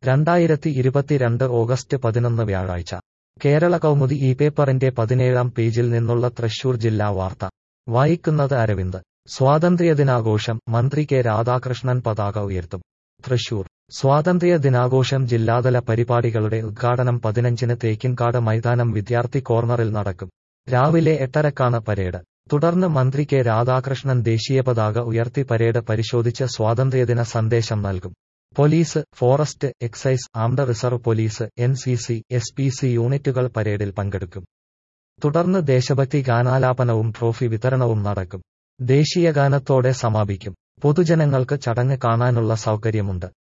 രണ്ടായിരത്തി ഇരുപത്തിരണ്ട് ഓഗസ്റ്റ് പതിനൊന്ന് വ്യാഴാഴ്ച കേരള കൗമുദി ഈ പേപ്പറിന്റെ പതിനേഴാം പേജിൽ നിന്നുള്ള തൃശൂർ ജില്ലാ വാർത്ത വായിക്കുന്നത് അരവിന്ദ് സ്വാതന്ത്ര്യദിനാഘോഷം മന്ത്രി കെ രാധാകൃഷ്ണൻ പതാക ഉയർത്തും തൃശൂർ സ്വാതന്ത്ര്യ ദിനാഘോഷം ജില്ലാതല പരിപാടികളുടെ ഉദ്ഘാടനം പതിനഞ്ചിന് തേക്കിൻകാട് മൈതാനം വിദ്യാർത്ഥി കോർണറിൽ നടക്കും രാവിലെ എട്ടരക്കാണ് പരേഡ് തുടർന്ന് മന്ത്രി കെ രാധാകൃഷ്ണൻ ദേശീയ പതാക ഉയർത്തി പരേഡ് പരിശോധിച്ച് സ്വാതന്ത്ര്യദിന സന്ദേശം നൽകും police forest excise armed reserve police N C C S P C യൂണിറ്റുകൾ പരേഡിൽ പങ്കെടുക്കും തുടർന്ന് ദേശഭക്തി ഗാനാലാപനവും ട്രോഫി വിതരണവും നടക്കും ദേശീയ ഗാനത്തോടെ സമാപിക്കും പൊതുജനങ്ങൾക്ക് ചടങ്ങ് കാണാനുള്ള സൗകര്യമുണ്ട്